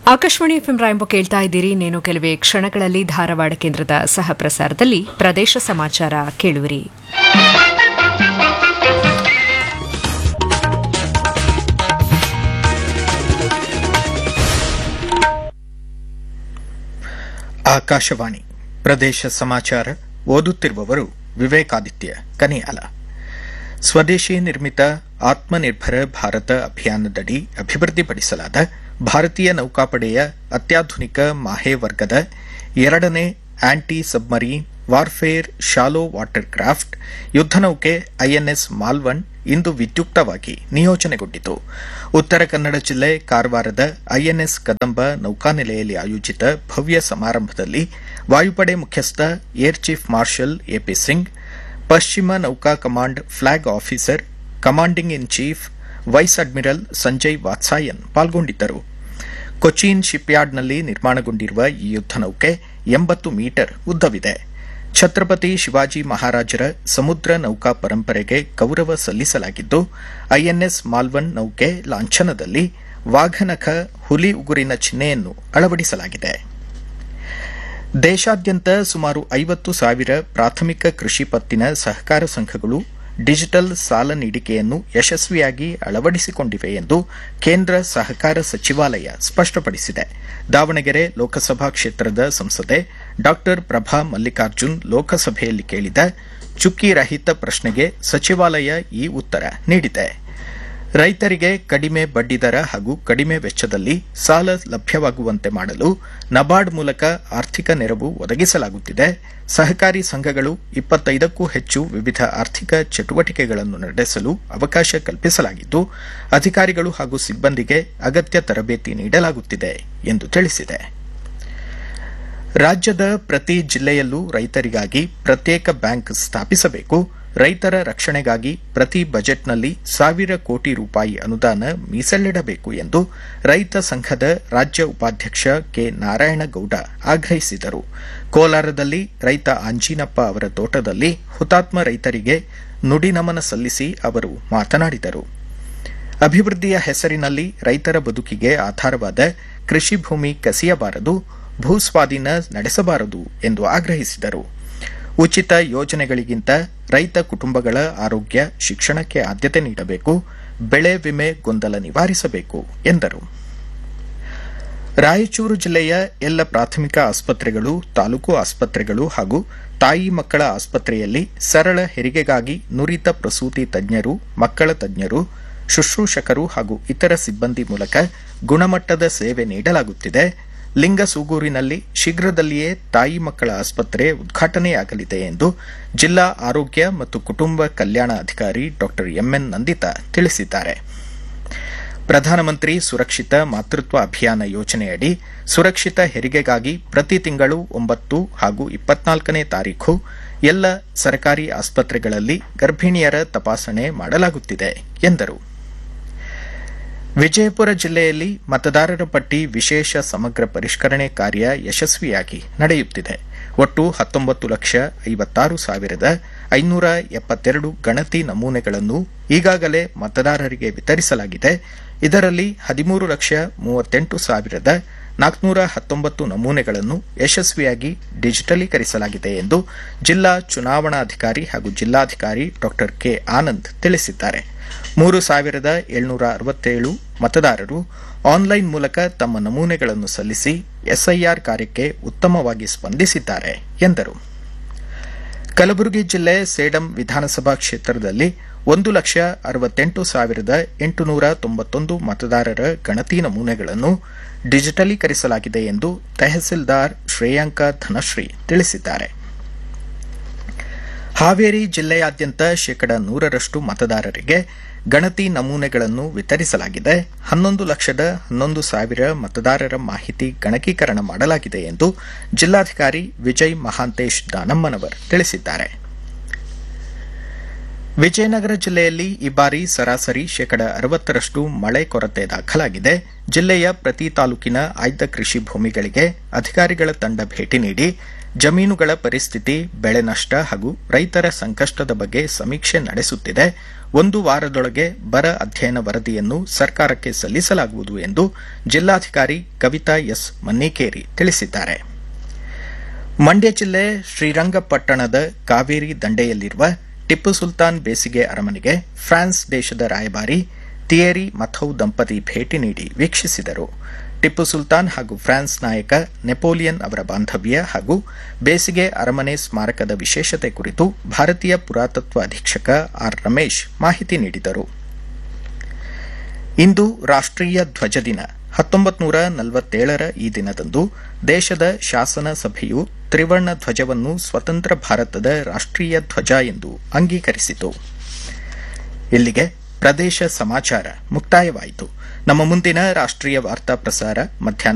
Akashvani FM ರಾಯಂಬ ಕೇಳ್ತಾ ಇದ್ದೀರಿ ನೇನು ಕೆಲವೇ ಕ್ಷಣಗಳಲ್ಲಿ ಧಾರವಾಡ ಕೇಂದ್ರದ ಸಹ ಪ್ರಸಾರದಲ್ಲಿ ಪ್ರದೇಶ ಸಮಾಚಾರ ಕೇಳುವಿರಿ ಆಕಾಶವಾಣಿ ಪ್ರದೇಶ ಸಮಾಚಾರ ಓದುತ್ತಿರುವವರು ವಿವೇಕಾದಿತ್ಯ ಕನಿಯಾಲ ಸ್ವದೇಶಿ ನಿರ್ಮಿತ ಆತ್ಮನಿರ್ಭರ ಭಾರತ ಅಭಿಯಾನದಡಿ ಅಭಿವೃದ್ಧಿಪಡಿಸಲಾದ ಭಾರತೀಯ ನೌಕಾಪಡೆಯ ಅತ್ಯಾಧುನಿಕ ಮಾಹೆ ವರ್ಗದ ಎರಡನೇ anti submarine warfare shallow water craft ಯುದ್ಧ ನೌಕೆ ಐಎನ್ಎಸ್ ಮಾಲ್ವನ್ ಇಂದು ವಿದ್ಯುಕ್ತವಾಗಿ ನಿಯೋಜನೆಗೊಂಡಿತು ಉತ್ತರ ಕನ್ನಡ ಜಿಲ್ಲೆ ಕಾರವಾರದ ಐಎನ್ಎಸ್ ಕದಂಬ ನೌಕಾನೆಲೆಯಲ್ಲಿ ಆಯೋಜಿತ ಭವ್ಯ ಸಮಾರಂಭದಲ್ಲಿ ವಾಯುಪಡೆ ಮುಖ್ಯಸ್ಥ air chief marshal A P Singh ಪಶ್ಚಿಮ ನೌಕಾ command flag officer commanding in chief vice admiral Sanjay Vatsayan ಪಾಲ್ಗೊಂಡಿದ್ದರು ಕೊಚ್ಚಿನ್ ಶಿಪ್ಯಾರ್ಡ್ನಲ್ಲಿ ನಿರ್ಮಾಣಗೊಂಡಿರುವ ಈ ಯುದ್ಧ ನೌಕೆ ಎಂಬತ್ತು ಮೀಟರ್ ಉದ್ದವಿದೆ ಛತ್ರಪತಿ ಶಿವಾಜಿ ಮಹಾರಾಜರ ಸಮುದ್ರ ನೌಕಾ ಪರಂಪರೆಗೆ ಗೌರವ ಸಲ್ಲಿಸಲಾಗಿದ್ದು ಐಎನ್ಎಸ್ ಮಾಲ್ವನ್ ನೌಕೆ ಲಾಂಛನದಲ್ಲಿ ವಾಘನಖ ಹುಲಿ ಉಗುರಿನ ಚಿಹ್ನೆಯನ್ನು ಅಳವಡಿಸಲಾಗಿದೆ ದೇಶಾದ್ಯಂತ ಸುಮಾರು ಐವತ್ತು ಸಾವಿರ ಪ್ರಾಥಮಿಕ ಕೃಷಿ ಪತ್ತಿನ ಸಹಕಾರ ಸಂಘಗಳು ಡಿಜಿಟಲ್ ಸಾಲ ನೀಡಿಕೆಯನ್ನು ಯಶಸ್ವಿಯಾಗಿ ಅಳವಡಿಸಿಕೊಂಡಿವೆ ಎಂದು ಕೇಂದ್ರ ಸಹಕಾರ ಸಚಿವಾಲಯ ಸ್ಪಷ್ಟಪಡಿಸಿದೆ ದಾವಣಗೆರೆ ಲೋಕಸಭಾ ಕ್ಷೇತ್ರದ ಸಂಸದೆ ಡಾ ಪ್ರಭಾ ಮಲ್ಲಿಕಾರ್ಜುನ್ ಲೋಕಸಭೆಯಲ್ಲಿ ಕೇಳಿದ ಚುಕ್ಕಿ ರಹಿತ ಪ್ರಶ್ನೆಗೆ ಸಚಿವಾಲಯ ಈ ಉತ್ತರ ನೀಡಿದೆ ರೈತರಿಗೆ ಕಡಿಮೆ ಬಡ್ಡಿದರ ಹಾಗೂ ಕಡಿಮೆ ವೆಚ್ಚದಲ್ಲಿ ಸಾಲ ಲಭ್ಯವಾಗುವಂತೆ ಮಾಡಲು ನಬಾರ್ಡ್ ಮೂಲಕ ಆರ್ಥಿಕ ನೆರವು ಒದಗಿಸಲಾಗುತ್ತಿದೆ ಸಹಕಾರಿ ಸಂಘಗಳು ಇಪ್ಪತ್ತೈದಕ್ಕೂ ಹೆಚ್ಚು ವಿವಿಧ ಆರ್ಥಿಕ ಚಟುವಟಿಕೆಗಳನ್ನು ನಡೆಸಲು ಅವಕಾಶ ಕಲ್ಪಿಸಲಾಗಿದ್ದು ಅಧಿಕಾರಿಗಳು ಹಾಗೂ ಸಿಬ್ಬಂದಿಗೆ ಅಗತ್ಯ ತರಬೇತಿ ನೀಡಲಾಗುತ್ತಿದೆ ಎಂದು ತಿಳಿಸಿದೆ ರಾಜ್ಯದ ಪ್ರತಿ ಜಿಲ್ಲೆಯಲ್ಲೂ ರೈತರಿಗಾಗಿ ಪ್ರತ್ಯೇಕ ಬ್ಯಾಂಕ್ ಸ್ಥಾಪಿಸಬೇಕು ರೈತರ ರಕ್ಷಣೆಗಾಗಿ ಪ್ರತಿ ಬಜೆಟ್ನಲ್ಲಿ ಸಾವಿರ ಕೋಟಿ ರೂಪಾಯಿ ಅನುದಾನ ಮೀಸಲಿಡಬೇಕು ಎಂದು ರೈತ ಸಂಘದ ರಾಜ್ಯ ಉಪಾಧ್ಯಕ್ಷ ಕೆ ನಾರಾಯಣಗೌಡ ಆಗ್ರಹಿಸಿದರು ಕೋಲಾರದಲ್ಲಿ ರೈತ ಆಂಜಿನಪ್ಪ ಅವರ ತೋಟದಲ್ಲಿ ಹುತಾತ್ಮ ರೈತರಿಗೆ ನುಡಿನಮನ ಸಲ್ಲಿಸಿ ಅವರು ಮಾತನಾಡಿದರು ಅಭಿವೃದ್ಧಿಯ ಹೆಸರಿನಲ್ಲಿ ರೈತರ ಬದುಕಿಗೆ ಆಧಾರವಾದ ಕೃಷಿ ಭೂಮಿ ಕಸಿಯಬಾರದು ಭೂಸ್ವಾಧೀನ ನಡೆಸಬಾರದು ಎಂದು ಆಗ್ರಹಿಸಿದರು ಉಚಿತ ಯೋಜನೆಗಳಿಗಿಂತ ರೈತ ಕುಟುಂಬಗಳ ಆರೋಗ್ಯ ಶಿಕ್ಷಣಕ್ಕೆ ಆದ್ಯತೆ ನೀಡಬೇಕು ಬೆಳೆ ವಿಮೆ ಗೊಂದಲ ನಿವಾರಿಸಬೇಕು ಎಂದರು ರಾಯಚೂರು ಜಿಲ್ಲೆಯ ಎಲ್ಲ ಪ್ರಾಥಮಿಕ ಆಸ್ಪತ್ರೆಗಳು ತಾಲೂಕು ಆಸ್ಪತ್ರೆಗಳು ಹಾಗೂ ತಾಯಿ ಮಕ್ಕಳ ಆಸ್ಪತ್ರೆಯಲ್ಲಿ ಸರಳ ಹೆರಿಗೆಗಾಗಿ ನುರಿತ ಪ್ರಸೂತಿ ತಜ್ಞರು ಮಕ್ಕಳ ತಜ್ಞರು ಶುಶ್ರೂಷಕರು ಹಾಗೂ ಇತರ ಸಿಬ್ಬಂದಿ ಮೂಲಕ ಗುಣಮಟ್ಟದ ಸೇವೆ ನೀಡಲಾಗುತ್ತಿದೆ ಲಿಂಗಸೂಗೂರಿನಲ್ಲಿ ಶೀಘ್ರದಲ್ಲಿಯೇ ತಾಯಿ ಮಕ್ಕಳ ಆಸ್ಪತ್ರೆ ಉದ್ಘಾಟನೆಯಾಗಲಿದೆ ಎಂದು ಜಿಲ್ಲಾ ಆರೋಗ್ಯ ಮತ್ತು ಕುಟುಂಬ ಕಲ್ಯಾಣ ಅಧಿಕಾರಿ ಡಾ ಎಂಎನ್ ನಂದಿತಾ ತಿಳಿಸಿದ್ದಾರೆ ಪ್ರಧಾನಮಂತ್ರಿ ಸುರಕ್ಷಿತ ಮಾತೃತ್ವ ಅಭಿಯಾನ ಯೋಜನೆಯಡಿ ಸುರಕ್ಷಿತ ಹೆರಿಗೆಗಾಗಿ ಪ್ರತಿ ತಿಂಗಳು ಒಂಬತ್ತು ಹಾಗೂ ಇಪ್ಪತ್ನಾಲ್ಕನೇ ತಾರೀಖು ಎಲ್ಲ ಸರ್ಕಾರಿ ಆಸ್ಪತ್ರೆಗಳಲ್ಲಿ ಗರ್ಭಿಣಿಯರ ತಪಾಸಣೆ ಮಾಡಲಾಗುತ್ತಿದೆ ಎಂದರು ವಿಜಯಪುರ ಜಿಲ್ಲೆಯಲ್ಲಿ ಮತದಾರರ ಪಟ್ಟಿ ವಿಶೇಷ ಸಮಗ್ರ ಪರಿಷ್ಕರಣೆ ಕಾರ್ಯ ಯಶಸ್ವಿಯಾಗಿ ನಡೆಯುತ್ತಿದೆ ಒಟ್ಟು ಹತ್ತೊಂಬತ್ತು ಲಕ್ಷ ಐವತ್ತಾರು ಸಾವಿರದ ಐನೂರ ಎಪ್ಪತ್ತೆರಡು ಗಣತಿ ನಮೂನೆಗಳನ್ನು ಈಗಾಗಲೇ ಮತದಾರರಿಗೆ ವಿತರಿಸಲಾಗಿದೆ ಇದರಲ್ಲಿ ಹದಿಮೂರು ಲಕ್ಷ ಮೂವತ್ತೆಂಟು ಸಾವಿರದ ನಾಲ್ಕುನೂರ ಹತ್ತೊಂಬತ್ತು ನಮೂನೆಗಳನ್ನು ಯಶಸ್ವಿಯಾಗಿ ಡಿಜಿಟಲೀಕರಿಸಲಾಗಿದೆ ಎಂದು ಜಿಲ್ಲಾ ಚುನಾವಣಾಧಿಕಾರಿ ಹಾಗೂ ಜಿಲ್ಲಾಧಿಕಾರಿ ಡಾ ಕೆ ಆನಂದ್ ತಿಳಿಸಿದ್ದಾರೆ ಮೂರು ಸಾವಿರದ ಏಳ್ನೂರ ಅರವತ್ತೇಳು ಮತದಾರರು ಆನ್ಲೈನ್ ಮೂಲಕ ತಮ್ಮ ನಮೂನೆಗಳನ್ನು ಸಲ್ಲಿಸಿ ಎಸ್ಐಆರ್ ಕಾರ್ಯಕ್ಕೆ ಉತ್ತಮವಾಗಿ ಸ್ಪಂದಿಸಿದ್ದಾರೆ ಎಂದರು ಕಲಬುರಗಿ ಜಿಲ್ಲೆ ಸೇಡಂ ವಿಧಾನಸಭಾ ಕ್ಷೇತ್ರದಲ್ಲಿ ಒಂದು ಲಕ್ಷ ಅರವತ್ತೆಂಟು ಸಾವಿರದ ಎಂಟುನೂರ ತೊಂಬತ್ತೊಂದು ಮತದಾರರ ಗಣತಿ ನಮೂನೆಗಳನ್ನು ಡಿಜಿಟಲೀಕರಿಸಲಾಗಿದೆ ಎಂದು ತಹಸೀಲ್ದಾರ್ ಶ್ರೇಯಾಂಕ ಧನಶ್ರೀ ತಿಳಿಸಿದ್ದಾರೆ ಹಾವೇರಿ ಜಿಲ್ಲೆಯಾದ್ಯಂತ ಶೇಕಡ ನೂರರಷ್ಟು ಮತದಾರರಿಗೆ ಗಣತಿ ನಮೂನೆಗಳನ್ನು ವಿತರಿಸಲಾಗಿದೆ ಹನ್ನೊಂದು ಲಕ್ಷದ ಹನ್ನೊಂದು ಸಾವಿರ ಮತದಾರರ ಮಾಹಿತಿ ಗಣಕೀಕರಣ ಮಾಡಲಾಗಿದೆ ಎಂದು ಜಿಲ್ಲಾಧಿಕಾರಿ ವಿಜಯ್ ಮಹಾಂತೇಶ್ ದಾನಮ್ಮನವರ್ ತಿಳಿಸಿದ್ದಾರೆ ವಿಜಯನಗರ ಜಿಲ್ಲೆಯಲ್ಲಿ ಈ ಬಾರಿ ಸರಾಸರಿ ಶೇಕಡ ಅರವತ್ತರಷ್ಟು ಮಳೆ ಕೊರತೆ ದಾಖಲಾಗಿದೆ ಜಿಲ್ಲೆಯ ಪ್ರತಿ ತಾಲೂಕಿನ ಆಯ್ದ ಕೃಷಿ ಭೂಮಿಗಳಿಗೆ ಅಧಿಕಾರಿಗಳ ತಂಡ ಭೇಟಿ ನೀಡಿ ಜಮೀನುಗಳ ಪರಿಸ್ಥಿತಿ ಬೆಳೆ ನಷ್ಟ ಹಾಗೂ ರೈತರ ಸಂಕಷ್ಟದ ಬಗ್ಗೆ ಸಮೀಕ್ಷೆ ನಡೆಸುತ್ತಿದೆ ಒಂದು ವಾರದೊಳಗೆ ಬರ ಅಧ್ಯಯನ ವರದಿಯನ್ನು ಸರ್ಕಾರಕ್ಕೆ ಸಲ್ಲಿಸಲಾಗುವುದು ಎಂದು ಜಿಲ್ಲಾಧಿಕಾರಿ ಕವಿತಾ ಎಸ್ ಮನ್ನಿಕೇರಿ ತಿಳಿಸಿದ್ದಾರೆ ಮಂಡ್ಯ ಜಿಲ್ಲೆ ಶ್ರೀರಂಗಪಟ್ಟಣದ ಕಾವೇರಿ ದಂಡೆಯಲ್ಲಿರುವ ಟಿಪ್ಪು ಸುಲ್ತಾನ್ ಬೇಸಿಗೆ ಅರಮನೆಗೆ ಫ್ರಾನ್ಸ್ ದೇಶದ ರಾಯಭಾರಿ ತಿಯೇರಿ ಮಥೌ ದಂಪತಿ ಭೇಟಿ ನೀಡಿ ವೀಕ್ಷಿಸಿದರು ಟಿಪ್ಪು ಸುಲ್ತಾನ್ ಹಾಗೂ ಫ್ರಾನ್ಸ್ ನಾಯಕ ನೆಪೋಲಿಯನ್ ಅವರ ಬಾಂಧವ್ಯ ಹಾಗೂ ಬೇಸಿಗೆ ಅರಮನೆ ಸ್ಮಾರಕದ ವಿಶೇಷತೆ ಕುರಿತು ಭಾರತೀಯ ಪುರಾತತ್ವ ಅಧೀಕ್ಷಕ ಆರ್ ರಮೇಶ್ ಮಾಹಿತಿ ನೀಡಿದರು ಇಂದು ರಾಷ್ಟ್ರೀಯ ಧ್ವಜ ದಿನ ಹತ್ತೊಂಬತ್ತು ನೂರ ನಲವತ್ತೇಳರ ಈ ದಿನದಂದು ದೇಶದ ಶಾಸನ ಸಭೆಯು ತ್ರಿವರ್ಣ ಧ್ವಜವನ್ನು ಸ್ವತಂತ್ರ ಭಾರತದ ರಾಷ್ಟ್ರೀಯ ಧ್ವಜ ಎಂದು ಅಂಗೀಕರಿಸಿತು ಇಲ್ಲಿಗೆ ಪ್ರದೇಶ ಸಮಾಚಾರ ಮುಕ್ತಾಯವಾಯಿತು ನಮ್ಮ ಮುಂದಿನ ರಾಷ್ಟ್ರೀಯ ವಾರ್ತಾ ಪ್ರಸಾರ ಮಧ್ಯಾಹ್ನ